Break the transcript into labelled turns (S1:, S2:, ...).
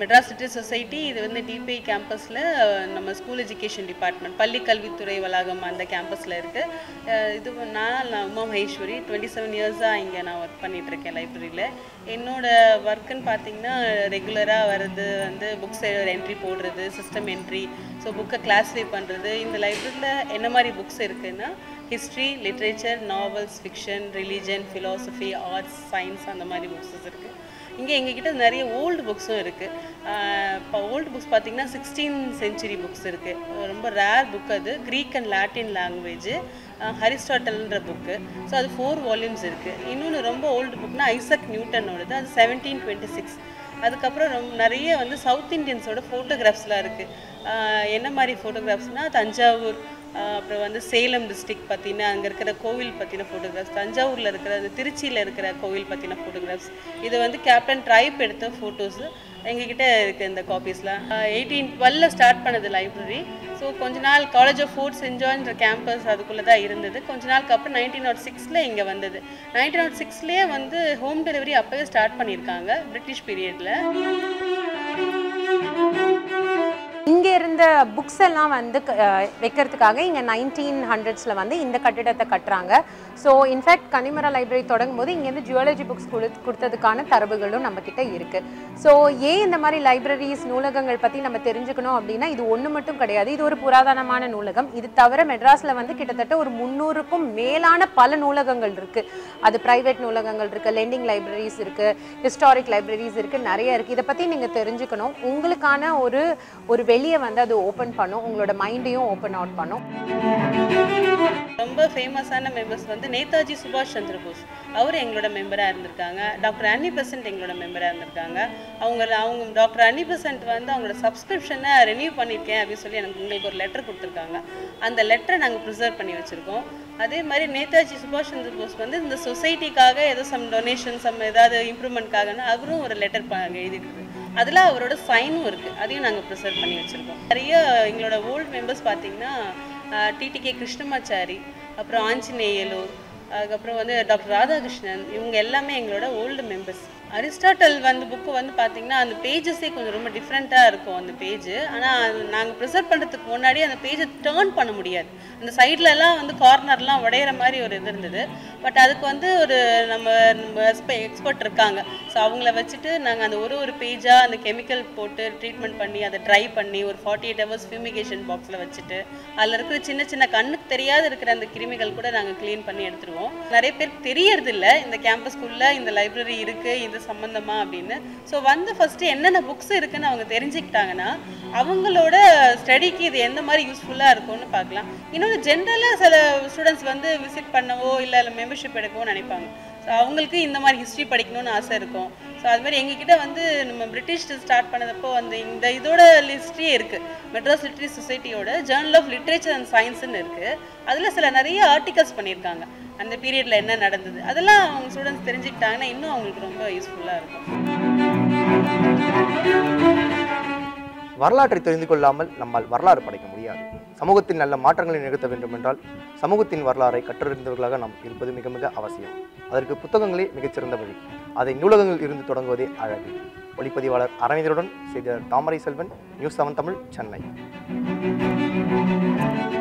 S1: Madras literary society இது வந்து DPI கேம்பஸில் நம்ம ஸ்கூல் எஜுகேஷன் டிபார்ட்மெண்ட் பள்ளி கல்வித்துறை வளாகம் அந்த கேம்பஸில் இருக்குது இது நான் நான் உமா மகேஸ்வரி டுவெண்ட்டி செவன் இயர்ஸாக இங்கே நான் ஒர்க் பண்ணிகிட்ருக்கேன் லைப்ரரியில் என்னோட ஒர்க்குன்னு பார்த்தீங்கன்னா ரெகுலராக வர்றது வந்து புக்ஸ் என்ட்ரி போடுறது சிஸ்டம் என்ட்ரி ஸோ புக்கை கிளாஸிஃபை பண்ணுறது இந்த லைப்ரரியில் என்ன மாதிரி புக்ஸ் இருக்குன்னா history literature novels fiction religion philosophy arts science அந்த மாதிரி புக்ஸஸ் இருக்குது இங்கே எங்ககிட்ட நிறைய ஓல்டு புக்ஸும் இருக்குது இப்போ ஓல்டு புக்ஸ் பார்த்தீங்கன்னா சிக்ஸ்டீன் செஞ்சுரி புக்ஸ் இருக்குது ரொம்ப ரேர் புக் அது க்ரீக் அண்ட் லாட்டின் லாங்குவேஜ் ஹரிஸ்டாட்டல்ன்ற புக்கு ஸோ அது ஃபோர் வால்யூம்ஸ் இருக்குது இன்னொன்று ரொம்ப ஓல்டு புக்னா ஐசக் நியூட்டனோடது அது செவன்டீன் டுவெண்ட்டி சிக்ஸ் அதுக்கப்புறம் ரொம்ப நிறைய வந்து சவுத் இண்டியன்ஸோட ஃபோட்டோகிராஃப்ஸ்லாம் இருக்குது என்ன மாதிரி ஃபோட்டோகிராஃப்ஸ்னால் தஞ்சாவூர் ஆஹ் அப்புறம் வந்து சேலம் டிஸ்ட்ரிக்ட் பற்றின அங்கே இருக்கிற கோவில் பற்றின ஃபோட்டோகிராஃப்ஸ் தஞ்சாவூரில் இருக்கிற அந்த திருச்சியில் இருக்கிற கோவில் பற்றின ஃபோட்டோகிராஃப்ஸ் இது வந்து கேப்டன் ட்ரைப் எடுத்த ஃபோட்டோஸு எங்ககிட்ட இருக்குது இந்த காப்பீஸ்லாம் எயிட்டீன் டுவெல்ல ஸ்டார்ட் பண்ணது லைப்ரரி ஸோ கொஞ்ச நாள் காலேஜ் ஆஃப் ஃபோர்ட் சென்ட் ஜான்ன்ற கேம்பஸ் அதுக்குள்ளே தான் இருந்தது கொஞ்ச நாளுக்கு அப்புறம் நைன்டீன் நாட் சிக்ஸில் இங்கே வந்தது நைன்டீன் நாட் சிக்ஸ்லேயே வந்து ஹோம் டெலிவரி அப்போவே ஸ்டார்ட் பண்ணியிருக்காங்க பிரிட்டிஷ் பீரியடில்
S2: இங்கே இருந்த புக்ஸ் எல்லாம் வந்து க- அஹ் வைக்கிறதுக்காக இங்கே நைன்டீன் ஹண்ட்ரட்ஸில் வந்து இந்த கட்டிடத்தை கட்டுறாங்க ஸோ இன்ஃபேக்ட் கனிமரா லைப்ரரி தொடங்கும் போது இங்கேருந்து ஜுவாலஜி புக்ஸ் கொடு கொடுத்ததுக்கான தரவுகளும் நம்மக்கிட்ட இருக்குது ஸோ ஏன் இந்த மாதிரி லைப்ரரிஸ் நூலகங்கள் பற்றி நம்ம தெரிஞ்சுக்கணும் அப்படின்னா இது ஒன்று மட்டும் கிடையாது இது ஒரு புராதனமான நூலகம் இது தவிர மெட்ராஸில் வந்து கிட்டத்தட்ட ஒரு முந்நூறுக்கும் மேலான பல நூலகங்கள் இருக்குது அது ப்ரைவேட் நூலகங்கள் இருக்குது லெண்டிங் லைப்ரரிஸ் இருக்குது ஹிஸ்டாரிக் லைப்ரரிஸ் இருக்குது நிறைய இருக்குது இதை பற்றி நீங்கள் தெரிஞ்சுக்கணும் உங்களுக்கான ஒரு ஒரு வெளியே வந்து அது ஓப்பன் பண்ணும் உங்களோட மைண்டையும் ஓப்பன் அவுட் பண்ணும்
S1: ரொம்ப ஃபேமஸான மெம்பர்ஸ் வந்து நேதாஜி சுபாஷ் சந்திர போஸ் அவர் எங்களோட மெம்பராக இருந்திருக்காங்க டாக்டர் அன்னி பெசன்ட் எங்களோட மெம்பராக இருந்திருக்காங்க அவங்க அவங்க டாக்டர் அன்னி பெசன்ட் வந்து அவங்களோட சப்ஸ்கிரிப்ஷனை ரெனியூ பண்ணியிருக்கேன் அப்படின்னு சொல்லி எனக்கு உங்களுக்கு ஒரு லெட்டர் கொடுத்துருக்காங்க அந்த லெட்டரை நாங்கள் ப்ரிசர்வ் பண்ணி வச்சுருக்கோம் அதே மாதிரி நேதாஜி சுபாஷ் சந்திர போஸ் வந்து இந்த சொசைட்டிக்காக ஏதோ சம் டொனேஷன் சம் ஏதாவது இம்ப்ரூவ்மெண்ட்காகன்னு அவரும் ஒரு லெட்டர் எழுதிட்டு அதில் அவரோட சைனும் இருக்குது அதையும் நாங்கள் ப்ரிசர்வ் பண்ணி வச்சுருக்கோம் நிறைய எங்களோட ஓல்டு மெம்பர்ஸ் பார்த்தீங்கன்னா டிடிகே கிருஷ்ணமாச்சாரி அப்புறம் ஆஞ்சநேயலு அதுக்கப்புறம் வந்து டாக்டர் ராதாகிருஷ்ணன் இவங்க எல்லாமே எங்களோட ஓல்டு மெம்பர்ஸ் அரிஸ்டாட்டல் வந்து புக்கு வந்து பார்த்தீங்கன்னா அந்த பேஜஸே கொஞ்சம் ரொம்ப டிஃப்ரெண்ட்டாக இருக்கும் அந்த பேஜ் ஆனால் நாங்கள் ப்ரிசர்வ் பண்ணுறதுக்கு முன்னாடி அந்த பேஜை டேர்ன் பண்ண முடியாது அந்த சைட்லலாம் வந்து கார்னர்லாம் உடையிற மாதிரி ஒரு இது இருந்தது பட் அதுக்கு வந்து ஒரு நம்ம எக்ஸ்பர்ட் இருக்காங்க ஸோ அவங்கள வச்சுட்டு நாங்கள் அந்த ஒரு ஒரு பேஜாக அந்த கெமிக்கல் போட்டு ட்ரீட்மெண்ட் பண்ணி அதை ட்ரை பண்ணி ஒரு ஃபார்ட்டி எயிட் ஹவர்ஸ் ஃபியூமிகேஷன் பாக்ஸில் வச்சுட்டு அதில் இருக்கிற சின்ன சின்ன கண்ணுக்கு தெரியாத இருக்கிற அந்த கிருமிகள் கூட நாங்கள் க்ளீன் பண்ணி எடுத்துருவோம் நிறைய பேருக்கு தெரியறது இல்ல இந்த கேம்பஸ்குள்ளே இந்த லைப்ரரி இருக்குது இது சம்மந்தமா அப்படின்னு ஸோ வந்து ஃபஸ்ட்டு என்னென்ன புக்ஸ் இருக்குன்னு அவங்க தெரிஞ்சுக்கிட்டாங்கன்னா அவங்களோட ஸ்டடிக்கு இது எந்த மாதிரி யூஸ்ஃபுல்லாக இருக்கும்னு பார்க்கலாம் இன்னொன்று ஜென்ரலாக சில ஸ்டூடெண்ட்ஸ் வந்து விசிட் பண்ணவோ இல்லை மெம்பர்ஷிப் எடுக்கவோ நினைப்பாங்க ஸோ அவங்களுக்கு இந்த மாதிரி ஹிஸ்ட்ரி படிக்கணும்னு ஆசை இருக்கும் ஸோ அது மாதிரி எங்ககிட்ட வந்து நம்ம பிரிட்டிஷ் ஸ்டார்ட் பண்ணதப்போ அந்த இந்த இதோட ஹிஸ்ட்ரியே இருக்குது மெட்ராஸ் லிட்ரரி சொசைட்டியோட ஜேர்னல் ஆஃப் லிட்ரேச்சர் அண்ட் சயின்ஸ்னு இருக்குது அதில் சில நிறைய ஆர்டிகல்ஸ் பண்ணியிருக்காங்க அந்த பீரியடில் என்ன நடந்தது அதெல்லாம் அவங்க ஸ்டூடெண்ட்ஸ் தெரிஞ்சுக்கிட்டாங்கன்னா இன்னும் அவங்களுக்கு ரொம்ப யூஸ்ஃபுல்லாக இருக்கும்
S3: வரலாற்றை தெரிந்து கொள்ளாமல் நம்மால் வரலாறு படைக்க முடியாது சமூகத்தில் நல்ல மாற்றங்களை நிகழ்த்த வேண்டும் என்றால் சமூகத்தின் வரலாறை கற்றறிந்தவர்களாக நாம் இருப்பது மிக மிக அவசியம் அதற்கு புத்தகங்களே மிகச்சிறந்த வழி அதை நூலகங்கள் இருந்து தொடங்குவதே அழகு ஒளிப்பதிவாளர் அரவிந்தருடன் செய்தியாளர் தாமரை செல்வன் நியூஸ் செவன் தமிழ் சென்னை